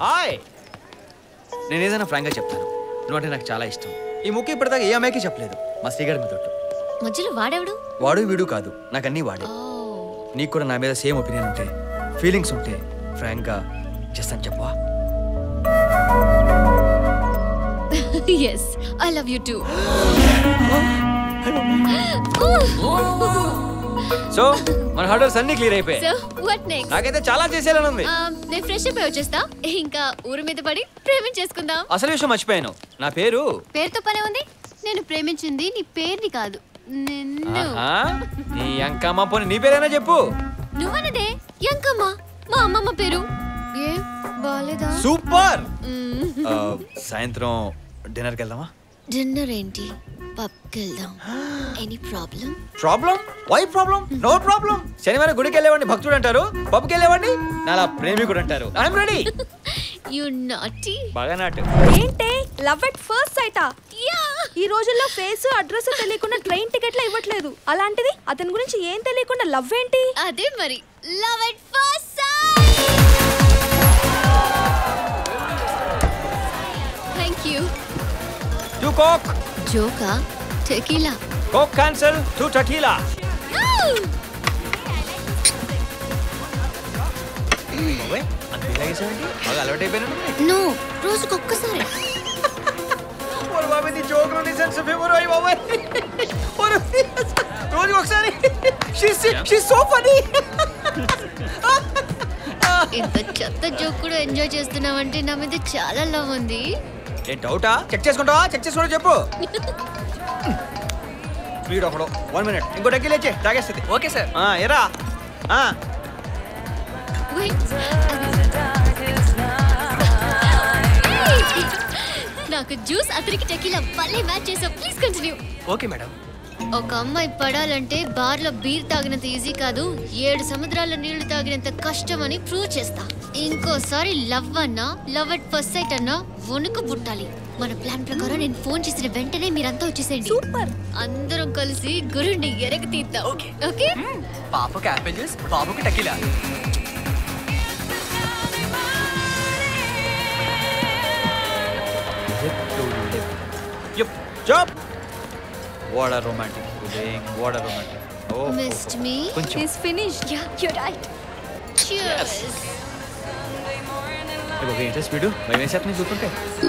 Hi నేను ఏదైనా ఫ్రాంక్గా చెప్తాను నువ్వు అంటే నాకు చాలా ఇష్టం ఈ ముక్కు ఇప్పటిదాకా ఏ అమ్మాయికి చెప్పలేదు మా శ్రీగారి మీద ఒట్టు. మధ్యలో వాడెవడు వాడు వీడు కాదు నాకు అన్నీ వాడే నీకు కూడా నా మీద సేమ్ ఒపీనియన్ ఉంటే ఫీలింగ్స్ ఉంటే ఫ్రాంక్గా చేస్తాను చెప్పవా yes I love you too so మన హర్డర్స్ అన్ని క్లియర్ అయిపోయాయి సో వాట్ నెక్స్ట్ నాకైతే చాలా చేసేయాలని ఉంది నేను ఫ్రెష్ అప్ అయి వచ్చేస్తా ఇంకా ఊరు మీద పడి ప్రేమించేసుకుందాం అసలు విషయం మర్చిపోయాను నా పేరు పేరుతో పనే ఉంది నేను ప్రేమించింది నీ పేరుని కాదు నిన్ను ఆహా, నీ అంకమ్మ పోనీ నీ పేరైనా చెప్పు నువ్వన్నదే ఎంకమ్మ మా అమ్మమ్మ పేరు ఏ బాలేదా సూపర్ ఆ, సాయంత్రం డిన్నర్కి వెళ్దామా డిన్నర్ ఏంటి పబ్కి వెళ్దాం any problem problem why problem no problem శనివారం గుడికి వెళ్ళేవాడిని భక్తుడు అంటారు పబ్కి వెళ్ళేవాడిని నాలా ప్రేమికుడు అంటారు ఐఎమ్ రెడీ యు నాటీ బాగా నాటు ఏంటే లవ్ ఎట్ ఫస్ట్ సైటా ఈ రోజుల్లో ఫేస్ అడ్రస్ తెలియకుండా ట్రైన్ టికెట్లు ఇవ్వట్లేదు అలాంటిది అతని గురించి ఏం తెలియకుండా లవ్ ఏంటి అదే మరి love at first thank you to coke జోకా tequila coke cancel to tequila బాగా అలవాటు అయిపోయినట్టు నో రోజుకి ఒక్కసారి ఓరు బాబాయ్ నీ జోకులు నీ సెన్స్ ఆఫ్ హ్యూమర్ అయ్యి బాబాయ్ ఓరు రోజు ఒకసారి షీస్ షీస్ సో ఫనీ ఇంత చెత్త జోక్ కూడా ఎంజాయ్ చేస్తున్నావంటే నా మీద చాలా లవ్ ఉంది ఏ డౌటా చెక్ చేసుకుంటావా చెక్ చేసుకుంటా చెప్పు వీడు ఒకడు వన్ మినిట్ ఇంకో డగ్గి లేచే తాగేస్తుంది ఓకే సార్ ఎరా ఆ, Wait. నాకు జ్యూస్ అతనికి టెకీలా భలే మ్యాచ్ చేసావు ప్లీజ్ కంటిన్యూ ఓకే మేడం ఒక అమ్మాయి పడాలంటే బార్లో బీర్ తాగినంత ఈజీ కాదు ఏడు సముద్రాల నీళ్లు తాగినంత కష్టం అని ప్రూవ్ చేస్తా ఇంకోసారి లవ్ అన్నా లవ్ అట్ ఫస్ట్ సైట్ అన్నా వణుకు పుట్టాలి మన ప్లాన్ ప్రకారం నేను ఫోన్ చేసిన వెంటనే మీరంతా వచ్చేసేయండి సూపర్ అందరం కలిసి గురుండి ఎరగ తీద్దాం ఓకే పాపకి యాపిల్ జ్యూస్ బాబుకి tequila Yup, jump. What a romantic feeling. What a romantic. Oh, missed me కొంచెం is finished ya you're right cheers ఏంటో స్పీడు భయం వేసేస్తుంది చూస్తుంటే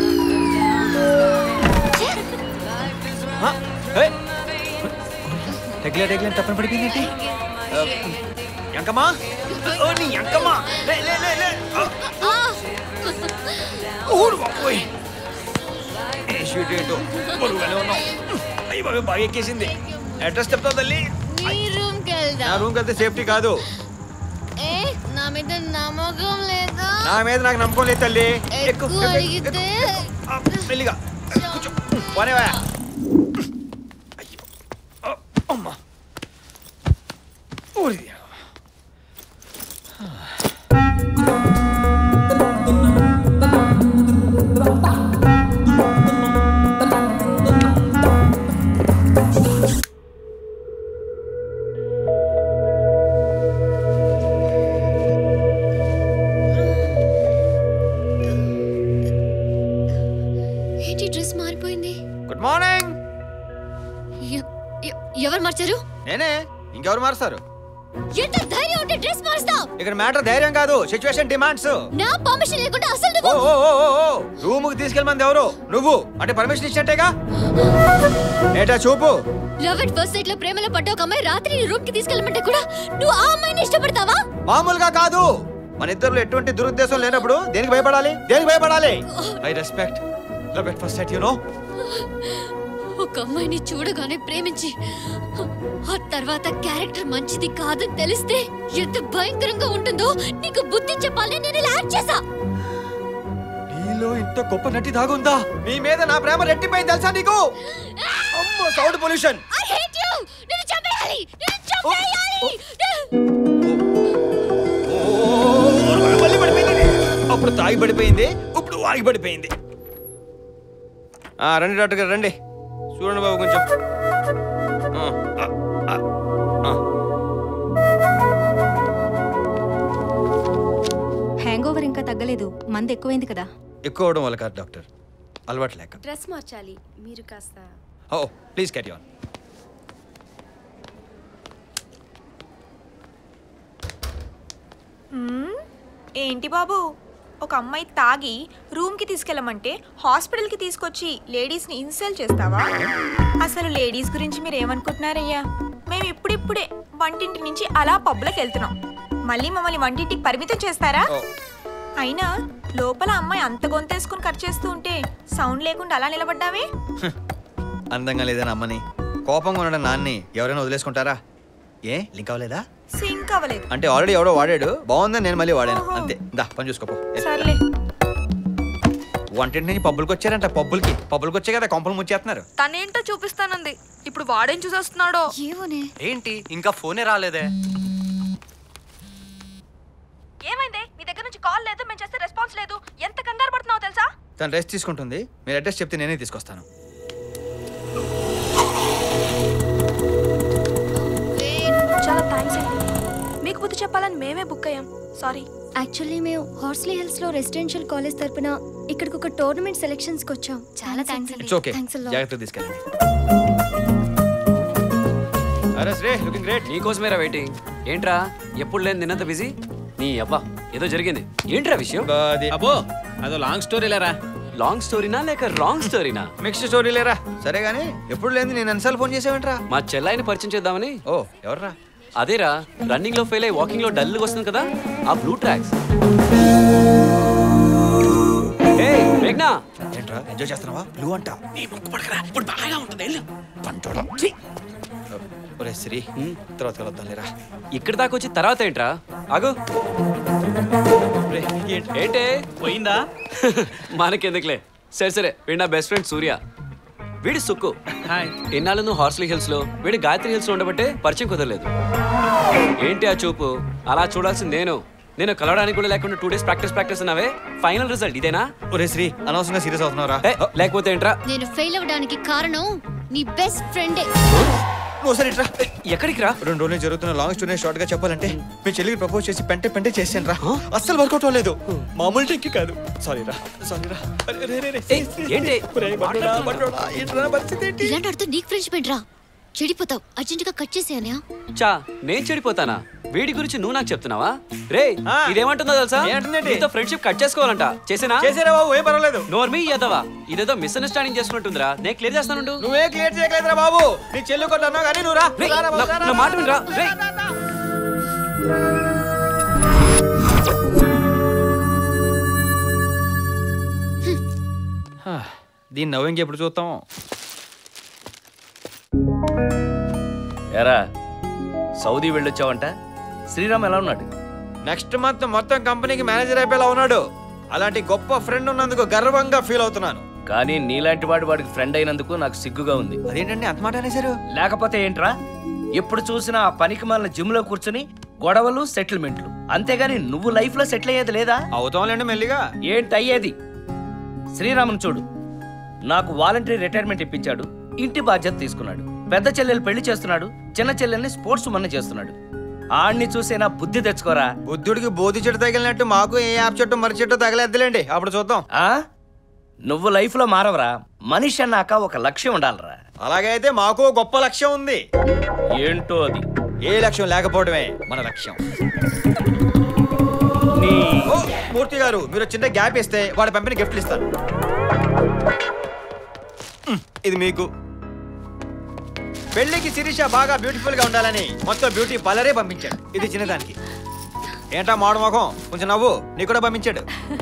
టెక్లే టెక్లే తప్పని పడిపోయింది ఏంటి ఎంకమ్మా ఓ నీ ఎంకమ్మా లే లే లే లే ఆ, ఊరు బాబోయ్ ఏ షూట్ ఏంటో బరువుగానే ఉన్నాం అయ్యి బాబు బాగా ఎక్కేసింది అడ్రస్ చెప్తావు తల్లి నీ రూమ్ కి నా వెళ్దాం రూమ్కి వెళ్తే సేఫ్టీ కాదు ఏ నా మీద నమ్మకం లేదా నా మీద నాకు నమ్మకం లేదు తల్లి ఎక్కు, ఎక్కువ ఎక్కు, అడిగితే ఎక్కు. ఆ, మెల్లిగా కూర్చో పోనేవా అయ్యో ఆ, అమ్మా ఊరి ఏంటి డ్రెస్ మారిపోయింది గుడ్ మార్నింగ్ ఎ- ఎ- ఎవరు మార్చారు నేనే ఇంకెవరు మారుస్తారు ఎంత ధైర్యం ఉంటే డ్రెస్ మారుస్తావు ఇక్కడ మ్యాటర్ ధైర్యం కాదు సిచ్యువేషన్ డిమాండ్స్ నా పర్మిషన్ లేకుండా అసలు ఓ నువ్వు ఓ ఓ ఓ రూమ్ కి తీసుకెళ్ళమంది ఎవరు నువ్వు అంటే పర్మిషన్ ఇచ్చినట్టేగా ఏటా చూపు లవ్ ఎట్ ఫస్ట్ సైట్ లో ప్రేమలో పడ్డ ఒక అమ్మాయి రాత్రి నీ రూమ్ కి తీసుకెళ్ళమంటే కూడా నువ్వు ఆ అమ్మాయిని ఇష్టపడతావా మామూలుగా కాదు మన ఇద్దరు ఎటువంటి దురుద్దేశం లేనప్పుడు దేనికి భయపడాలి దేనికి భయపడాలి I respect love at first sight you know ఒక అమ్మాయిని చూడగానే ప్రేమించి ఆ తర్వాత క్యారెక్టర్ మంచిది కాదని తెలిస్తే ఎంత భయంకరంగా ఉంటుందో నీకు బుద్ధి చెప్పాలి నేను ఇలా యాక్ట్ చేసా నీలో ఇంత గొప్ప నటి దాగుందా నీ మీద నా ప్రేమ రెట్టిపోయింది తెలుసా నీకు అమ్మో sound pollution I hate you నేను చంపేయాలి నేను చంపేయాలి మళ్ళీ పడిపోయింది అప్పుడు తాగి పడిపోయింది ఇప్పుడు వాగి పడిపోయింది ఆ, రండి డాక్టర్ గారు రండి చూడండి బాబు కొంచెం ఆ, ఆ, ఆ, ఆ. హ్యాంగ్ ఓవర్ ఇంకా తగ్గలేదు మంది ఎక్కువైంది కదా ఎక్కువ అవడం వల్ల కాదు డాక్టర్ అలవాటు లేక డ్రెస్ మార్చాలి మీరు కాస్త ఓ ప్లీజ్ క్యారీ ఆన్ ఏంటి బాబు ఒక అమ్మాయి తాగి రూమ్కి తీసుకెళ్ళమంటే హాస్పిటల్కి తీసుకొచ్చి లేడీస్ని ఇన్సల్ట్ చేస్తావా అసలు లేడీస్ గురించి మీరు ఏమనుకుంటున్నారయ్యా మేము ఇప్పుడిప్పుడే వంటింటి నుంచి అలా పబ్లోకి వెళ్తున్నాం మళ్ళీ మమ్మల్ని వంటింటికి పరిమితం చేస్తారా ఓ అయినా లోపల అమ్మాయి అంత గొంతేసుకుని ఖర్చు చేస్తూ ఉంటే సౌండ్ లేకుండా అలా నిలబడ్డావే అందంగా లేదని అమ్మని కోపంగా ఉండడం నాన్ని ఎవరైనా వదిలేసుకుంటారా ఏ లింక్ అవ్వలేదా సింక్ అవ్వలేదు అంటే ఆల్రెడీ ఎవడో వాడాడు బాగుందని నేను మళ్ళీ వాడాను అంతే దా పని చూసుకోపో సర్లే వంటింటి నుంచి పబ్బులకి వచ్చారంట పబ్బులకి పబ్బులకి వచ్చే కదా కొంపలు ముచ్చేస్తున్నారు తనేంటో చూపిస్తానంది ఇప్పుడు వాడేం చూసేస్తున్నాడో ఏమోనే ఏంటి ఇంకా ఫోనే రాలేదే ఏమైంది మీ దగ్గర నుంచి కాల్ లేదు మేము చేస్తే రెస్పాన్స్ లేదు ఎంత కంగారు పడుతున్నావు తెలుసా తను రెస్ట్ తీసుకుంటుంది మీరు అడ్రస్ చెప్తే నేనే తీసుకొస్తాను చాలా థ్యాంక్స్ అండి మీకు బుద్ధి చెప్పాలని మేమే బుక్ అయ్యాం సారీ యాక్చువల్లీ మేము హార్స్లీ హిల్స్ లో రెసిడెన్షియల్ కాలేజ్ తరపున ఇక్కడికి ఒక టోర్నమెంట్ సెలెక్షన్స్ కి వచ్చాం చాలా థ్యాంక్స్ అండి it's okay Thanks a lot. జాగ్రత్తగా తీసుకెళ్ళండి అరే శ్రీ లుకింగ్ గ్రేట్ నీకోసమేరా వెయిటింగ్ ఏంట్రా ఎప్పుడు లేని నిన్నంత బిజీ నీ అబ్బా ఏదో జరిగింది ఏంట్రా విషయం అబ్బో అదో లాంగ్ స్టోరీ లేరా లాంగ్ స్టోరీనా లేక రాంగ్ స్టోరీనా మిక్స్డ్ స్టోరీ లేరా సరే గానీ ఎప్పుడు లేదు నేను ఎన్నిసార్లు ఫోన్ చేసావేంట్రా మా చెల్లాయిని పరిచయం చేద్దామని ఓ ఎవర్రా అదేరా రన్నింగ్ లో ఫెయిల్ అయ్యి వాకింగ్ లో డల్ వస్తుంది కదా ఆ బ్లూ ట్రాక్స్ ఏయ్, మేఘ్నా ఏంట్రా ఎంజాయ్ చేస్తున్నావా బ్లూ అంట ఇప్పుడు బాగా ఉంటుంది వెళ్ళు పంటోడా ఒరే శ్రీ తర్వాత కలుద్దాం లేరా ఇక్కడి దాకా వచ్చి తర్వాత ఏంట్రా ఆగు రేయ్, ఏంటి? ఏంటే పోయిందా మనకెందుకులే సరే సరే వీడు నా బెస్ట్ ఫ్రెండ్ సూర్య వీడి సుక్కు హాయ్ ఇన్నాళ్ళు నువ్వు హార్స్లీ హిల్స్ లో వీడి గాయత్రి హిల్స్ లో ఉండబట్టే పరిచయం కుదరలేదు ఏంటి ఆ చూపు అలా చూడాల్సింది నేను నేను కలవడానికి కూడా లేకుండా టూ డేస్ ప్రాక్టీస్ ప్రాక్టీస్ ఉన్నావే ఫైనల్ రిజల్ట్ ఇదేనా ఒరే శ్రీ అనవసరంగా సీరియస్ అవుతున్నావురా ఏ, లేకపోతే ఏంట్రా నేను ఫెయిల్ అవ్వడానికి కారణం నీ బెస్ట్ ఫ్రెండే నువ్వు సరే ఇట్రా ఎక్కడికి రా రెండు రోజులు జరుగుతున్న లాంగ్ స్టోరీ షార్ట్ గా చెప్పాలంటే మీ చెల్లికి ప్రపోజ్ చేసి పెంటే పెంటే చేసాను రా అస్సలు వర్కౌట్ అవ్వలేదు మామూలు టెక్కి కాదు సారీ రా సారీ రా అరే, రే, రే, రే. ఏయ్, ఏంటి? ఒరేయ్, బండోడా, బండోడా, ఏంట్రా నా పరిస్థితి ఏంటి? ఇలాంటి అర్థం నీకు ఫ్రెండ్షిప్ రా చెడిపోతావు అర్జెంటుగా కట్ చేసేయనా చా నేను చెడిపోతానా వీడి గురించి నువ్వు నాకు చెప్తున్నావా రే ఆ. ఇదేమంటుందో తెలుసా ఏంటందేంటి? నీతో ఫ్రెండ్షిప్ కట్ చేసుకోవాలంట చేసేనా చేసేరా బాబు ఏం పర్వాలేదు నోర్మి ఎదవా ఇదేదో మిస్అండర్స్టాండింగ్ చేసుకుంటుందిరా నేను క్లియర్ చేస్తానుండు నువ్వే క్లియర్ చేయగలదురా బాబు నీ చెల్లి కొట్టు అన్నావు కానీ నువ్వు రా రేయ్, రా, రా, నా- రా, రా, నా మాట వినరా రేయ్. దీన్ని నవ్వు ఎప్పుడు చూస్తాం ఎరా సౌదీ వెళ్ళొచ్చావంట శ్రీరామ్ ఎలా ఉన్నాడు నెక్స్ట్ మంత్ మొత్తం కంపెనీకి మేనేజర్ అయిపోయేలా ఉన్నాడు అలాంటి గొప్ప ఫ్రెండ్ ఉన్నందుకు గర్వంగా ఫీల్ అవుతున్నాను కానీ నీలాంటి వాడు వాడికి ఫ్రెండ్ అయినందుకు నాకు సిగ్గుగా ఉంది అదేంటండి అంత మాట అనేసారు లేకపోతే ఏంట్రా ఎప్పుడు చూసినా ఆ పనికి మాలిన జిమ్ లో కూర్చుని గొడవలు సెటిల్మెంట్లు అంతేగాని నువ్వు లైఫ్ లో సెటిల్ అయ్యేది లేదా అవుతాంలేండి మెల్లిగా ఏంటి అయ్యేది శ్రీరాముని చూడు నాకు వాలంటరీ రిటైర్మెంట్ ఇప్పించాడు ఇంటి బాధ్యత తీసుకున్నాడు పెద్ద చెల్లెలు పెళ్లి చేస్తున్నాడు చిన్న చెల్లెల్ని స్పోర్ట్స్ మన చేస్తున్నాడు ఆడిని చూసేనా బుద్ధి తెచ్చుకోరా బుద్ధుడికి బోధి చెట్టు తగిలినట్టు మాకు ఏ యాప్ చెట్టు మరి చెట్టు తగలేద్దులేండి అప్పుడు చూద్దాం ఆ నువ్వు లైఫ్ లో మారవరా మనిషి అన్నాక ఒక లక్ష్యం ఉండాలిరా అలాగే అయితే మాకు ఓ గొప్ప లక్ష్యం ఉంది ఏంటో అది ఏ లక్ష్యం లేకపోవడమే మన లక్ష్యం నీ ఓ మూర్తి గారు మీరు చిన్న గ్యాప్ ఇస్తే వాడి పంపిన గిఫ్ట్లు ఇస్తాను మ్, ఇది మీకు పెళ్లికి శిరీష బాగా బ్యూటిఫుల్ గా ఉండాలని మొత్తం బ్యూటీ పార్లరే పంపించాడు ఇది చిన్నదానికి ఏంటా మాడు మొఖం కొంచెం నవ్వు నీ కూడా పంపించాడు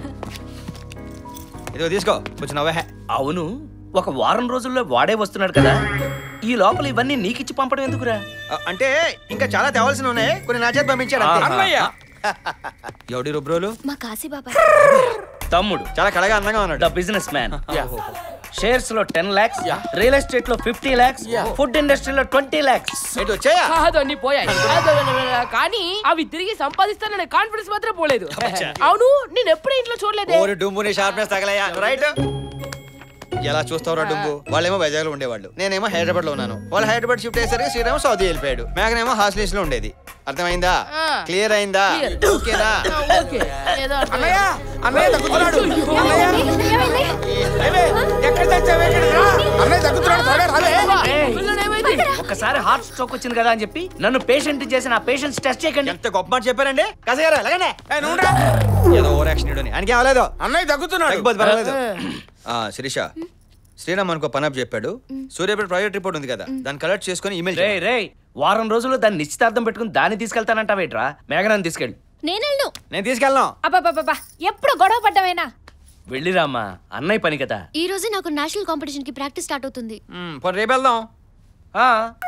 ఇదిగో తీసుకో కొంచెం నవ్వే అవును ఒక వారం రోజుల్లో వాడే వస్తున్నాడు కదా ఈ లోపల ఇవన్నీ నీకిచ్చి పంపడం ఎందుకురా అంటే ఇంకా చాలా తేవాల్సిన ఉన్నాయి కొన్ని నా చేతి పంపించాడు అంతే. అన్నయ్య. ఎవడి రుబ్రోలు మా కాశీ బాబాయ్ తమ్ముడు చాలా కళగా అందంగా ద ఉన్నాడు బిజినెస్ మ్యాన్ షేర్స్ లో టెన్ లాక్స్ రియల్ ఎస్టేట్ లో ఫిఫ్టీ లాక్స్ ఫుడ్ ఇండస్ట్రీలో ట్వంటీ లాక్స్ ఏంటి వచ్చాయా అదన్నీ పోయాయి అదదదదద. కానీ అవి తిరిగి సంపాదిస్తాననే కాన్ఫిడెన్స్ మాత్రం పోలేదు అవును నేను ఎప్పుడు ఇంట్లో చూడలేదే ఓరి డుంబుని షార్ప్నెస్ తగలయ్యా రైట్ ఎలా చూస్తావురా డుంబు వాళ్ళేమో వైజాగ్ లో ఉండేవాళ్ళు నేనేమో హైదరాబాద్ లో ఉన్నాను వాళ్ళు హైదరాబాద్ షిఫ్ట్ అయ్యేసరికి శ్రీరామ్ సౌదీ వెళ్ళిపోయాడు మేఘనేమో హాస్టల్స్ లో ఉండేది అర్థమైందా ఆ. క్లియర్ అయిందా Clear. ఓకేనా ఓకే ఏదో అర్థం- అన్నయ్య అన్నయ్య తగ్గుతున్నాడు అన్నయ్య ఏమే, ఎక్కడ తెచ్చావు ఎక్కడికి రా అన్నయ్య తగ్గుతున్నాడు త్వరగా రాలే ఏయ్, పిల్లడు ఏమైంది ఒక్కసారి హార్ట్ స్ట్రోక్ వచ్చింది కదా అని చెప్పి నన్ను పేషెంట్ చేసిన ఆ పేషెంట్స్ టెస్ట్ చేయకండి ఎంత గొప్ప మాట చెప్పారండి కసగారా ఎలాగండి ఏ, నువ్వు రా. ఏదో ఓవర్ యాక్షన్ ఇడని ఆయనకి అవ్వలేదు అన్నయ్య తగ్గుతున్నాడు తగ్గిపోతే పర్వాలేదు ఆ, శిరీష శ్రీరామ్ అనుకో పనప్ చెప్పాడు సూర్యాపేట ప్రాజెక్ట్ రిపోర్ట్ ఉంది కదా దాన్ని కలెక్ట్ చేసుకొని ఇమెయిల్ రే రే వారం రోజుల్లో దాన్ని నిశ్చితార్థం పెట్టుకుని దాన్ని తీసుకెళ్తానంటావేట్రా మేఘనాన్ని తీసుకెళ్ళి నేనెళ్ళు నేను తీసుకెళ్ళను అబ్బాబాబా ఎప్పుడు గొడవ పడ్డమేనా వెళ్ళిరామ్మా అన్నయ్య పని కదా ఈ రోజే నాకు నేషనల్ కాంపిటీషన్ కి ప్రాక్టీస్ స్టార్ట్ అవుతుంది మ్మ్, పోనీ రేపు వెళ్దాం ఆ,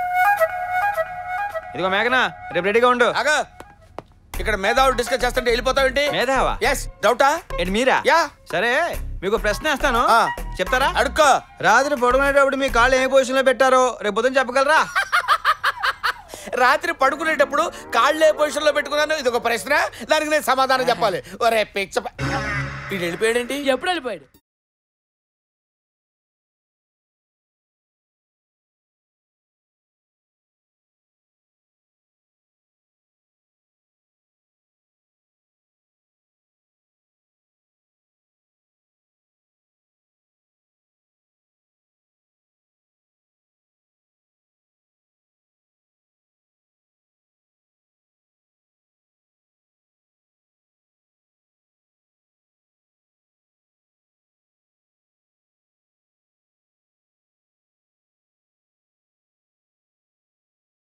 ఇదిగో మేఘనా రేపు రెడీగా ఉండు ఆగా ఇక్కడ మేధావులు డిస్కస్ చేస్తుంటే వెళ్ళిపోతావేంటి మేధావా ఎస్ డౌటా ఏంటి మీరా యా సరే మీకు ప్రశ్న వేస్తాను ఆ. చెప్తారా అడుక్కో రాత్రి పడుకునేటప్పుడు మీ కాళ్ళు ఏ పొజిషన్ లో పెట్టారో రేపు పొద్దున చెప్పగలరా రాత్రి పడుకునేటప్పుడు కాళ్ళు ఏ పొజిషన్ లో పెట్టుకున్నాను ఇది ఒక ప్రశ్న దానికి నేను సమాధానం చెప్పాలి ఒరే పిచ్చ ప- వీడు వెళ్ళిపోయాడేంటి ఎప్పుడు వెళ్ళిపోయాడు